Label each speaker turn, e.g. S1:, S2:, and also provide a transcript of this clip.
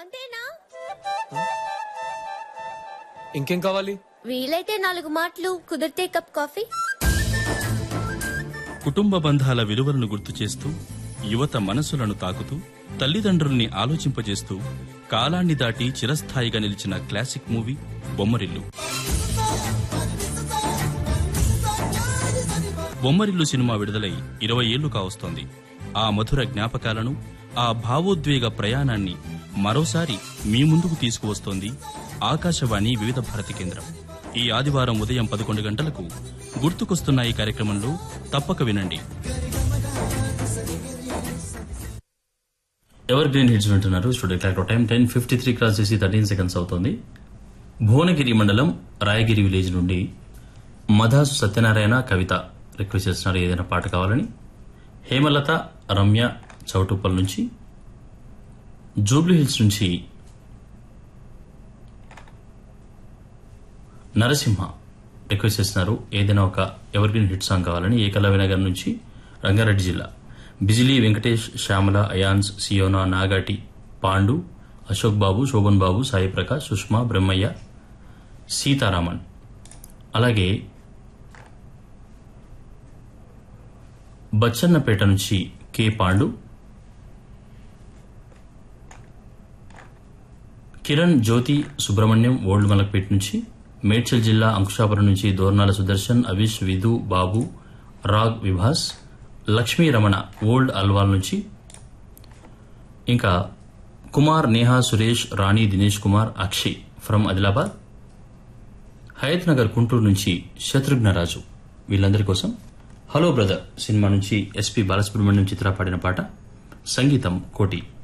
S1: అంతేనా
S2: ఇంకేం కావాలి
S1: వీలైతే నాలుగు మాటలు కుదిరితే కప్ కాఫీ
S3: కుటుంబ బంధాల విలువలను గుర్తు చేస్తూ యువత మనసులను తాకుతూ తల్లిదండ్రుల్ని ఆలోచింపజేస్తూ కాలాన్ని దాటి చిరస్థాయిగా నిలిచిన classic movie Bommarillu Bommarillu cinema విడుదలై ఇరవై ఏళ్లు కావస్తోంది ఆ మధుర జ్ఞాపకాలను ఆ భావోద్వేగ ప్రయాణాన్ని మరోసారి మీ ముందుకు తీసుకువస్తోంది ఆకాశవాణి వివిధ భారతి కేంద్రం ఈ ఆదివారం ఉదయం పదకొండు గంటలకు గుర్తుకొస్తున్న ఈ కార్యక్రమంలో తప్పక వినండి ఎవర్ గ్రీన్ హిట్స్ వింటున్నారు studio clock time ten fifty three cross చేసి థర్టీన్ సెకండ్స్ అవుతోంది భువనగిరి మండలం రాయగిరి విలేజ్ నుండి మధాసు సత్యనారాయణ కవిత రిక్వెస్ట్ చేస్తున్నారు ఏదైనా పాట కావాలని హేమలత రమ్య చౌటుప్పల్ నుంచి జూబ్లీ హిల్స్ నుంచి నరసింహ రిక్వెస్ట్ చేస్తున్నారు ఏదైనా ఒక ఎవర్ గ్రీన్ హిట్ సాంగ్ కావాలని ఏకలవ్య నగర్ నుంచి రంగారెడ్డి జిల్లా బిజిలీ వెంకటేష్ శ్యామల అయాన్స్ సియోనా నాగాటి పాండు అశోక్ బాబు శోభన్ బాబు సాయి ప్రకాష్ సుష్మా బ్రహ్మయ్య సీతారామన్ అలాగే బచ్చన్నపేట నుంచి కె పాండు కిరణ్ జ్యోతి సుబ్రహ్మణ్యం ఓల్డ్ మలక్పేట నుంచి మేడ్చల్ జిల్లా అంకుశాపురం నుంచి దోర్నాల సుదర్శన్ అవిష్ విధు బాబు రాగ్ విభాస్ లక్ష్మీ రమణ ఓల్డ్ అల్వాల్ నుంచి ఇంకా కుమార్ నేహా సురేష్ రాణి దినేష్ కుమార్ అక్షయ్ ఫ్రమ్ ఆదిలాబాద్ హయత్ నగర్ గుంటూరు నుంచి శత్రుఘ్నరాజు వీళ్ళందరి కోసం హలో బ్రదర్ సినిమా నుంచి ఎస్పీ బాలసుబ్రహ్మణ్యం చిత్ర పాడిన పాట సంగీతం కోటి